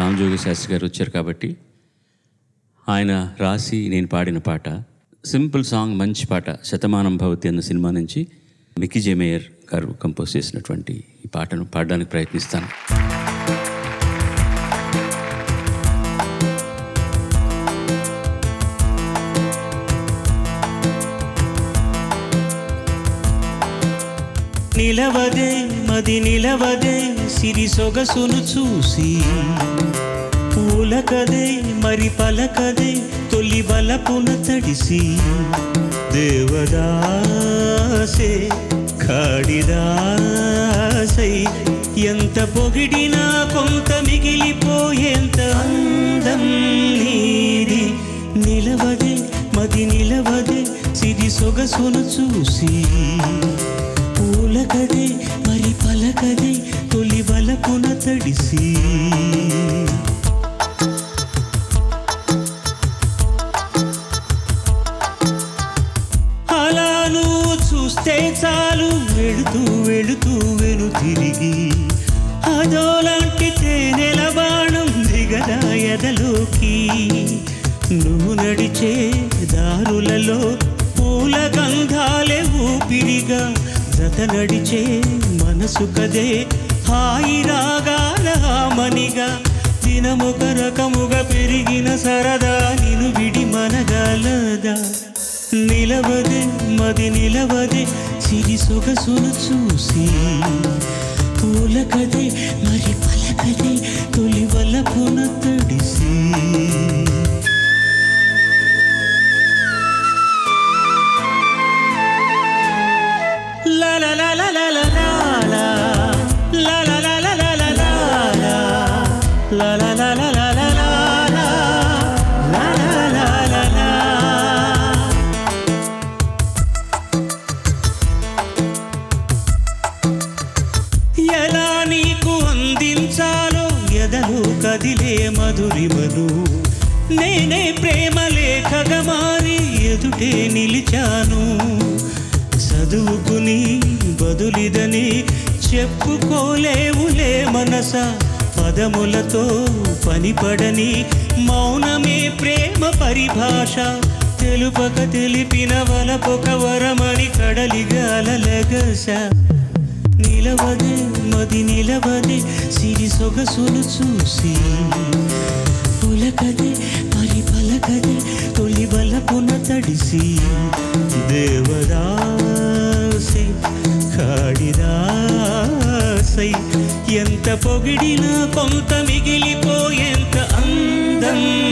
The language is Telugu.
రామజోగి శాస్త్రి గారు వచ్చారు కాబట్టి ఆయన రాసి నేను పాడిన పాట సింపుల్ సాంగ్ మంచి పాట శతమానం భవతి అన్న సినిమా నుంచి Mickey J Meyer garu compose చేసినటువంటి ఈ పాటను పాడడానికి ప్రయత్నిస్తాను నిలవదే మది నిలవదే సిరి సొగసును చూసి పూలకదే మరి పలకదే తొలి బలపున తడిసి దేవదాసే కాడిదాసై ఎంత పొగిడినా కొంత మిగిలిపోయేంత అందం నీది నిలవదే మది నిలవదే సిరి సొగసును చూసి పూలకదే మరి పలకదే తొలి వలపున తడిసి అలా నువ్వు చూస్తే చాలు వెళుతూ వెళుతూ వెను తిరిగి అదోలాంటి తేనెల బాణం దిగదా ఎదలోకి నువ్వు నడిచే దారులలో పూల గంధాలే ఊపిరిగా జత నడిచే మనసు కదే హాయి రాగాల మనిగా దినమొక రకముగా పెరిగిన సరదా నిను విడి మనగలదా నిలవదే మది నిలవదే సిరి సొగసును చూసి పూలకదే మరి పలకదే తొలి వలపున తడిసి La la la la la la la la La la la la la la la la La la la la la la la la La la la la la ఎలా నీకు అందించాలో ఎదలు కదిలే మధురిమను నేనే ప్రేమ లేఖగా మారి ఎదుటే నిలిచాను చదువుకుని బదులిదని చెప్పుకోలేవులే మనస పదములతో పనిపడని మౌనమే ప్రేమ పరిభాష తెలుపక తెలిపిన వలపొక వరమని కడలిగాలగస నిలవదే మది నిలవదే సిరి సొగసులు చూసి పులకదే మరి పలకదే తొలి బలపున తడిసి దేవదాసి కాడిదాసై ఎంత పొగిడినా కొంత మిగిలిపోయేంత అందం